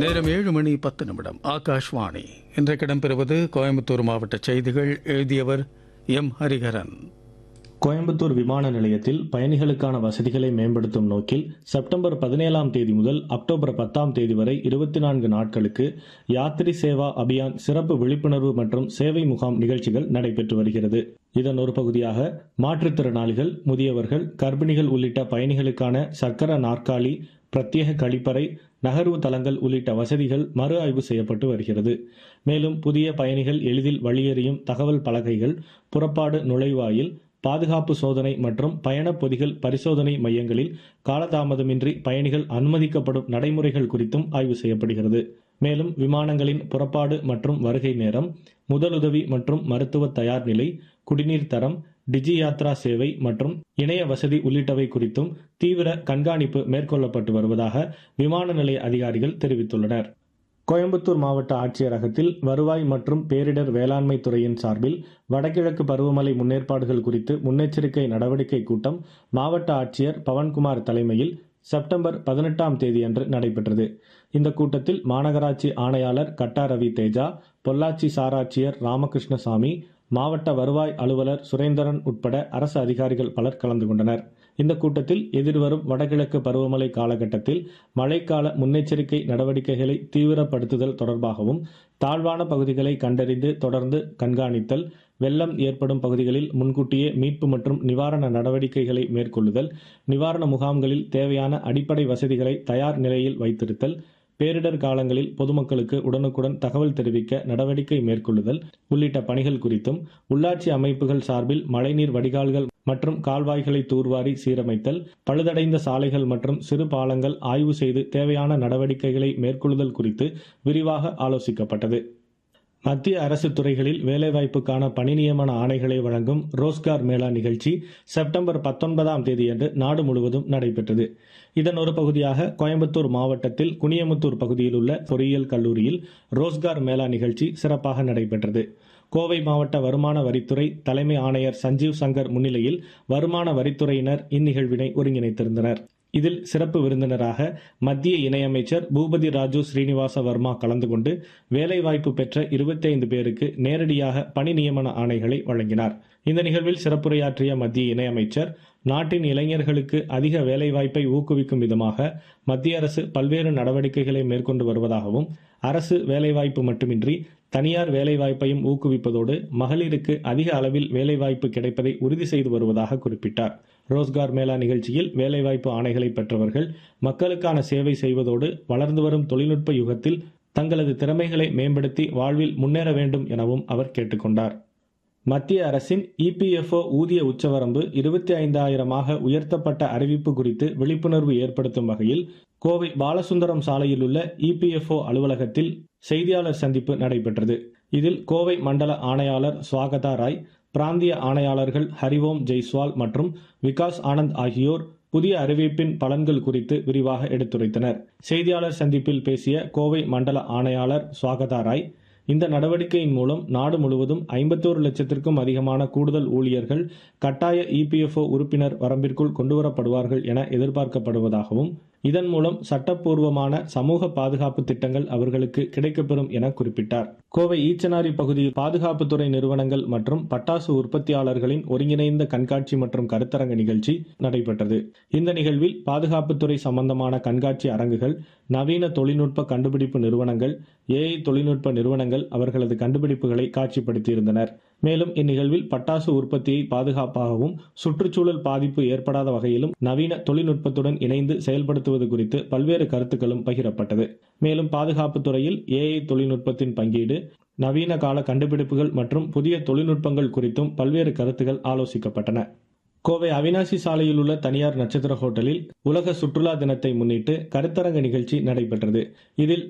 நேரம் ஏழு மணி பத்து நிமிடம் ஆகாஷ்வாணி இன்றைக்கு இடம்பெறுவது கோயம்புத்தூர் மாவட்ட செய்திகள் எழுதியவர் எம் ஹரிஹரன் கோயம்புத்தூர் விமான நிலையத்தில் பயணிகளுக்கான வசதிகளை மேம்படுத்தும் நோக்கில் செப்டம்பர் பதினேழாம் தேதி முதல் அக்டோபர் பத்தாம் தேதி வரை இருபத்தி நான்கு நாட்களுக்கு யாத்ரி சேவா அபியான் சிறப்பு விழிப்புணர்வு மற்றும் சேவை முகாம் நிகழ்ச்சிகள் நடைபெற்று வருகிறது இதன் ஒரு பகுதியாக மாற்றுத்திறனாளிகள் முதியவர்கள் கர்ப்பிணிகள் உள்ளிட்ட பயணிகளுக்கான சக்கர நாற்காலி பிரத்யேக கழிப்பறை நகர்வு தளங்கள் உள்ளிட்ட வசதிகள் மறு ஆய்வு செய்யப்பட்டு வருகிறது மேலும் புதிய பயணிகள் எளிதில் வழியறியும் தகவல் பலகைகள் புறப்பாடு நுழைவாயில் பாதுகாப்பு சோதனை மற்றும் பயணப் பொதிகள் பரிசோதனை மையங்களில் காலதாமதமின்றி பயணிகள் அனுமதிக்கப்படும் நடைமுறைகள் குறித்தும் ஆய்வு செய்யப்படுகிறது மேலும் விமானங்களின் புறப்பாடு மற்றும் வருகை நேரம் முதலுதவி மற்றும் மருத்துவ தயார் நிலை குடிநீர் தரம் டிஜி யாத்ரா சேவை மற்றும் இணைய வசதி உள்ளிட்டவை குறித்தும் தீவிர கண்காணிப்பு மேற்கொள்ளப்பட்டு வருவதாக விமான நிலைய அதிகாரிகள் தெரிவித்துள்ளனர் கோயம்புத்தூர் மாவட்ட ஆட்சியரகத்தில் வருவாய் மற்றும் பேரிடர் வேளாண்மை துறையின் சார்பில் வடகிழக்கு பருவமழை முன்னேற்பாடுகள் குறித்து முன்னெச்சரிக்கை நடவடிக்கை கூட்டம் மாவட்ட ஆட்சியர் பவன்குமார் தலைமையில் செப்டம்பர் பதினெட்டாம் தேதியன்று நடைபெற்றது இந்த கூட்டத்தில் மாநகராட்சி ஆணையாளர் கட்டா ரவி தேஜா பொள்ளாச்சி சாராட்சியர் ராமகிருஷ்ணசாமி மாவட்ட வருவாய் அலுவலர் சுரேந்திரன் உட்பட அரசு அதிகாரிகள் பலர் கலந்து கொண்டனர் இந்த கூட்டத்தில் எதிர்வரும் வடகிழக்கு பருவமழை காலகட்டத்தில் மழைக்கால முன்னெச்சரிக்கை நடவடிக்கைகளை தீவிரப்படுத்துதல் தொடர்பாகவும் தாழ்வான பகுதிகளை கண்டறிந்து தொடர்ந்து கண்காணித்தல் வெள்ளம் ஏற்படும் பகுதிகளில் முன்கூட்டியே மீட்பு மற்றும் நிவாரண நடவடிக்கைகளை மேற்கொள்ளுதல் நிவாரண முகாம்களில் தேவையான அடிப்படை வசதிகளை தயார் நிலையில் வைத்திருத்தல் பேரிடர் காலங்களில் பொதுமக்களுக்கு உடனுக்குடன் தகவல் தெரிவிக்க நடவடிக்கை மேற்கொள்ளுதல் உள்ளிட்ட பணிகள் குறித்தும் உள்ளாட்சி அமைப்புகள் சார்பில் மழைநீர் வடிகால்கள் மற்றும் கால்வாய்களை தூர்வாரி சீரமைத்தல் பழுதடைந்த சாலைகள் மற்றும் சிறு பாலங்கள் ஆய்வு செய்து தேவையான நடவடிக்கைகளை மேற்கொள்ளுதல் குறித்து விரிவாக ஆலோசிக்கப்பட்டது மத்திய அரசு துறைகளில் வேலைவாய்ப்புக்கான பணி நியமன ஆணைகளை வழங்கும் ரோஸ்கார் மேளா நிகழ்ச்சி செப்டம்பர் பத்தொன்பதாம் தேதியன்று நாடு முழுவதும் நடைபெற்றது இதன் ஒரு பகுதியாக கோயம்புத்தூர் மாவட்டத்தில் குனியமுத்தூர் பகுதியில் உள்ள பொறியியல் கல்லூரியில் ரோஸ்கார் மேளா நிகழ்ச்சி சிறப்பாக நடைபெற்றது கோவை மாவட்ட வருமான வரித்துறை தலைமை ஆணையர் சஞ்சீவ் சங்கர் முன்னிலையில் வருமான வரித்துறையினர் இந்நிகழ்வினை ஒருங்கிணைத்திருந்தனர் இதில் சிறப்பு விருந்தினராக மத்திய இணையமைச்சர் பூபதி ராஜு ஸ்ரீனிவாச வர்மா கலந்து கொண்டு வேலைவாய்ப்பு பெற்ற இருபத்தி ஐந்து பேருக்கு நேரடியாக பணி நியமன ஆணைகளை வழங்கினார் இந்த நிகழ்வில் சிறப்புரையாற்றிய மத்திய இணையமைச்சர் நாட்டின் இளைஞர்களுக்கு அதிக வேலைவாய்ப்பை ஊக்குவிக்கும் விதமாக மத்திய அரசு பல்வேறு நடவடிக்கைகளை மேற்கொண்டு வருவதாகவும் அரசு வேலைவாய்ப்பு மட்டுமின்றி தனியார் வேலைவாய்ப்பையும் ஊக்குவிப்பதோடு மகளிருக்கு அதிக அளவில் வேலைவாய்ப்பு கிடைப்பதை உறுதி செய்து வருவதாக குறிப்பிட்டார் ரோஸ்கார் மேளா நிகழ்ச்சியில் வேலைவாய்ப்பு ஆணைகளை பெற்றவர்கள் மக்களுக்கான சேவை செய்வதோடு வளர்ந்து வரும் தொழில்நுட்ப யுகத்தில் தங்களது திறமைகளை மேம்படுத்தி வாழ்வில் முன்னேற வேண்டும் எனவும் அவர் கேட்டுக்கொண்டார் மத்திய அரசின் இபிஎஃப்ஓ ஊதிய உச்சவரம்பு இருபத்தி ஐந்தாயிரமாக உயர்த்தப்பட்ட அறிவிப்பு குறித்து விழிப்புணர்வு ஏற்படுத்தும் வகையில் கோவை பாலசுந்தரம் சாலையில் உள்ள இபிஎஃப்ஓ அலுவலகத்தில் செய்தியாளர் சந்திப்பு நடைபெற்றது இதில் கோவை மண்டல ஆணையாளர் சுவாகதா ராய் பிராந்திய ஆணையாளர்கள் ஹரிவோம் ஜெய்ஸ்வால் மற்றும் விகாஸ் ஆனந்த் ஆகியோர் புதிய அறிவிப்பின் பலன்கள் குறித்து விரிவாக எடுத்துரைத்தனர் செய்தியாளர் சந்திப்பில் பேசிய கோவை மண்டல ஆணையாளர் சுவாகதா ராய் இந்த நடவடிக்கையின் மூலம் நாடு முழுவதும் ஐம்பத்தோரு லட்சத்திற்கும் அதிகமான கூடுதல் ஊழியர்கள் கட்டாய இபிஎஃப்ஓ உறுப்பினர் வரம்பிற்குள் கொண்டுவரப்படுவார்கள் என எதிர்பார்க்கப்படுவதாகவும் இதன் மூலம் சட்டப்பூர்வமான சமூக பாதுகாப்பு திட்டங்கள் அவர்களுக்கு கிடைக்கப்பெறும் என குறிப்பிட்டார் கோவை ஈச்சனாரி பகுதியில் பாதுகாப்புத்துறை நிறுவனங்கள் மற்றும் பட்டாசு உற்பத்தியாளர்களின் ஒருங்கிணைந்த கண்காட்சி மற்றும் கருத்தரங்க நிகழ்ச்சி நடைபெற்றது இந்த நிகழ்வில் பாதுகாப்புத்துறை சம்பந்தமான கண்காட்சி அரங்குகள் நவீன தொழில்நுட்ப கண்டுபிடிப்பு நிறுவனங்கள் ஏஐ தொழில்நுட்ப நிறுவனங்கள் அவர்களது கண்டுபிடிப்புகளை காட்சிப்படுத்தியிருந்தனர் மேலும் இந்நிகழ்வில் பட்டாசு உற்பத்தியை பாதுகாப்பாகவும் சுற்றுச்சூழல் பாதிப்பு ஏற்படாத வகையிலும் நவீன தொழில்நுட்பத்துடன் இணைந்து செயல்படுத்துவது குறித்து பல்வேறு கருத்துக்களும் பகிரப்பட்டது மேலும் பாதுகாப்பு துறையில் ஏஐ தொழில்நுட்பத்தின் பங்கீடு நவீன கால கண்டுபிடிப்புகள் மற்றும் புதிய தொழில்நுட்பங்கள் குறித்தும் பல்வேறு கருத்துகள் ஆலோசிக்கப்பட்டன கோவை அவினாசி சாலையில் உள்ள தனியார் நட்சத்திர ஹோட்டலில் உலக சுற்றுலா தினத்தை முன்னிட்டு கருத்தரங்க நிகழ்ச்சி நடைபெற்றது இதில்